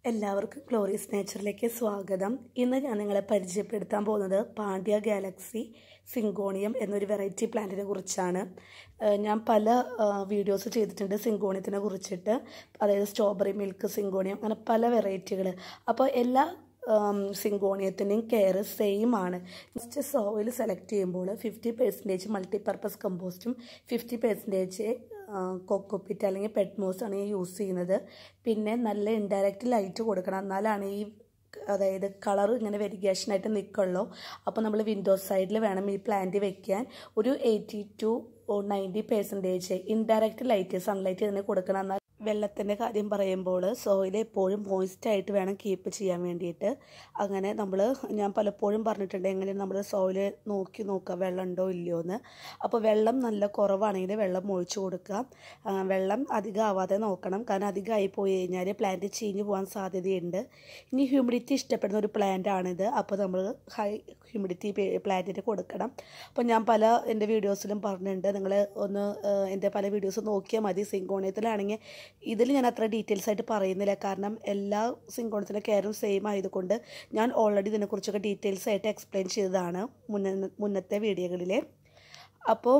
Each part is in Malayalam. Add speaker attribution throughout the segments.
Speaker 1: എല്ലാവർക്കും ഗ്ലോറിയസ് നേച്ചറിലേക്ക് സ്വാഗതം ഇന്ന് ഞാൻ നിങ്ങളെ പരിചയപ്പെടുത്താൻ പോകുന്നത് പാണ്ഡ്യ ഗാലക്സി സിങ്കോണിയം എന്നൊരു വെറൈറ്റി പ്ലാന്റിനെ കുറിച്ചാണ് ഏഹ് ഞാൻ പല വീഡിയോസ് ചെയ്തിട്ടുണ്ട് സിങ്കോണിയത്തിനെ കുറിച്ചിട്ട് അതായത് സ്ട്രോബെറി മിൽക്ക് സിങ്കോണിയം അങ്ങനെ പല വെറൈറ്റികൾ അപ്പോൾ എല്ലാ സിങ്കോണിയത്തിൻ്റെയും കെയർ സെയിം ആണ് ഫസ്റ്റ് സോയിൽ സെലക്ട് ചെയ്യുമ്പോൾ ഫിഫ്റ്റി പെർസെൻറ്റേജ് മൾട്ടിപർപ്പസ് കമ്പോസ്റ്റും ഫിഫ്റ്റി പെർസെൻറ്റേജ് കൊക്കോപ്പിറ്റ് അല്ലെങ്കിൽ പെറ്റ്മോസ് ആണ് ഞാൻ യൂസ് ചെയ്യുന്നത് പിന്നെ നല്ല ഇൻഡയറക്റ്റ് ലൈറ്റ് കൊടുക്കണം എന്നാലാണ് ഈ അതായത് കളർ ഇങ്ങനെ വെരിഗേഷനായിട്ട് നിൽക്കുള്ളൂ അപ്പോൾ നമ്മൾ വിൻഡോ സൈഡിൽ വേണം ഈ പ്ലാന്റ് വെക്കാൻ ഒരു eighty to ninety percentage indirect light sunlight ഇതിന് കൊടുക്കണം എന്നാൽ വെള്ളത്തിൻ്റെ കാര്യം പറയുമ്പോൾ സോയിൽ എപ്പോഴും മോയിസ്റ്റ് ആയിട്ട് വേണം കീപ്പ് ചെയ്യാൻ വേണ്ടിയിട്ട് അങ്ങനെ നമ്മൾ ഞാൻ പലപ്പോഴും പറഞ്ഞിട്ടുണ്ട് എങ്ങനെ നമ്മൾ സോയിൽ നോക്കി നോക്കുക വെള്ളം ഉണ്ടോ ഇല്ലയോ എന്ന് അപ്പോൾ വെള്ളം നല്ല കുറവാണെങ്കിൽ വെള്ളം ഒഴിച്ചു കൊടുക്കുക വെള്ളം അധികം ആവാതെ നോക്കണം കാരണം അധികമായി പോയി കഴിഞ്ഞാൽ പ്ലാന്റ് ചീഞ്ഞു പോകാൻ സാധ്യതയുണ്ട് ഇനി ഹ്യൂമിഡിറ്റി ഇഷ്ടപ്പെടുന്ന ഒരു പ്ലാന്റ് ആണിത് അപ്പോൾ നമ്മൾ ഹൈ ഹ്യൂമിഡിറ്റി പ്ലാന്റിന് കൊടുക്കണം അപ്പോൾ ഞാൻ പല എൻ്റെ വീഡിയോസിലും പറഞ്ഞിട്ടുണ്ട് നിങ്ങൾ ഒന്ന് എൻ്റെ പല വീഡിയോസ് നോക്കിയാൽ മതി സിങ്കോണിയത്തിലാണെങ്കിൽ ഇതിൽ ഞാൻ അത്ര ഡീറ്റെയിൽസ് ആയിട്ട് പറയുന്നില്ല കാരണം എല്ലാ സിങ്കോണത്തിൻ്റെ കെയറും സെയിം ആയതുകൊണ്ട് ഞാൻ ഓൾറെഡി ഇതിനെക്കുറിച്ചൊക്കെ ഡീറ്റെയിൽസ് ആയിട്ട് എക്സ്പ്ലെയിൻ ചെയ്തതാണ് മുന്ന മുന്നത്തെ വീഡിയോകളിൽ അപ്പോൾ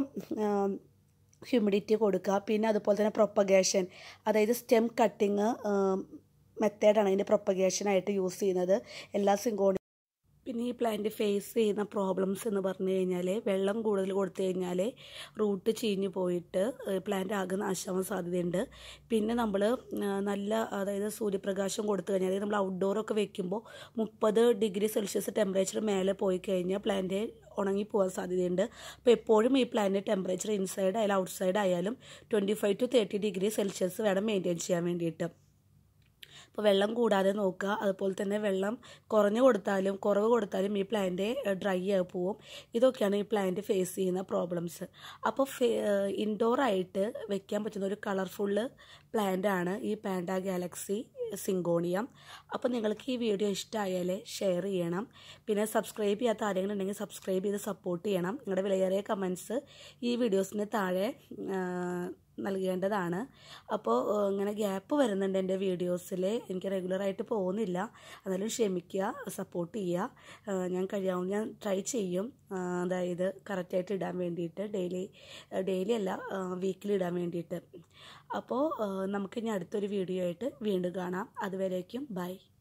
Speaker 1: ഹ്യൂമിഡിറ്റി കൊടുക്കുക പിന്നെ അതുപോലെ തന്നെ പ്രൊപ്പഗേഷൻ അതായത് സ്റ്റെം കട്ടിങ് മെത്തേഡാണ് അതിൻ്റെ പ്രൊപ്പഗേഷനായിട്ട് യൂസ് ചെയ്യുന്നത് എല്ലാ സിങ്കോണി പിന്നെ ഈ പ്ലാന്റ് ഫേസ് ചെയ്യുന്ന പ്രോബ്ലംസ് എന്ന് പറഞ്ഞു കഴിഞ്ഞാൽ വെള്ളം കൂടുതൽ കൊടുത്തു കഴിഞ്ഞാൽ റൂട്ട് ചീഞ്ഞു പോയിട്ട് പ്ലാന്റ് ആകെ നാശാവാൻ സാധ്യതയുണ്ട് പിന്നെ നമ്മൾ നല്ല അതായത് സൂര്യപ്രകാശം കൊടുത്തു കഴിഞ്ഞാൽ അതായത് നമ്മൾ ഔട്ട്ഡോറൊക്കെ വെക്കുമ്പോൾ മുപ്പത് ഡിഗ്രി സെൽഷ്യസ് ടെമ്പറേച്ചർ മേലെ പോയി കഴിഞ്ഞാൽ പ്ലാന്റ് ഉണങ്ങി പോകാൻ സാധ്യതയുണ്ട് അപ്പോൾ എപ്പോഴും ഈ പ്ലാന്റ് ടെമ്പറേച്ചർ ഇൻസൈഡ് ആയാലും ഔട്ട്സൈഡ് ആയാലും twenty five to thirty degree Celsius വേണം മെയിൻറ്റെയിൻ ചെയ്യാൻ വേണ്ടിയിട്ട് അപ്പോൾ വെള്ളം കൂടാതെ നോക്കുക അതുപോലെ തന്നെ വെള്ളം കുറഞ്ഞു കൊടുത്താലും കുറവ് കൊടുത്താലും ഈ പ്ലാന്റ് ഡ്രൈ ആയി പോവും ഇതൊക്കെയാണ് ഈ പ്ലാന്റ് ഫേസ് ചെയ്യുന്ന പ്രോബ്ലംസ് അപ്പോൾ ഇൻഡോർ ആയിട്ട് വെക്കാൻ പറ്റുന്ന ഒരു കളർഫുള്ള് പ്ലാന്റ് ആണ് ഈ പാൻഡ ഗാലക്സി സിങ്കോണിയം അപ്പോൾ നിങ്ങൾക്ക് ഈ വീഡിയോ ഇഷ്ടമായാൽ ഷെയർ ചെയ്യണം പിന്നെ സബ്സ്ക്രൈബ് ചെയ്യാത്ത ആരെങ്കിലും ഉണ്ടെങ്കിൽ സബ്സ്ക്രൈബ് ചെയ്ത് സപ്പോർട്ട് ചെയ്യണം നിങ്ങളുടെ വിലയേറിയ കമൻസ് ഈ വീഡിയോസിന് താഴെ നൽകേണ്ടതാണ് അപ്പോൾ ഇങ്ങനെ ഗ്യാപ്പ് വരുന്നുണ്ട് എൻ്റെ വീഡിയോസിൽ എനിക്ക് റെഗുലറായിട്ട് പോകുന്നില്ല എന്നാലും ക്ഷമിക്കുക സപ്പോർട്ട് ചെയ്യുക ഞാൻ കഴിയാവും ഞാൻ ട്രൈ ചെയ്യും അതായത് കറക്റ്റായിട്ട് ഇടാൻ വേണ്ടിയിട്ട് ഡെയിലി ഡെയിലി അല്ല വീക്കിലി ഇടാൻ വേണ്ടിയിട്ട് അപ്പോൾ നമുക്കിനി അടുത്തൊരു വീഡിയോ ആയിട്ട് വീണ്ടും കാണാം അതുവരേക്കും ബൈ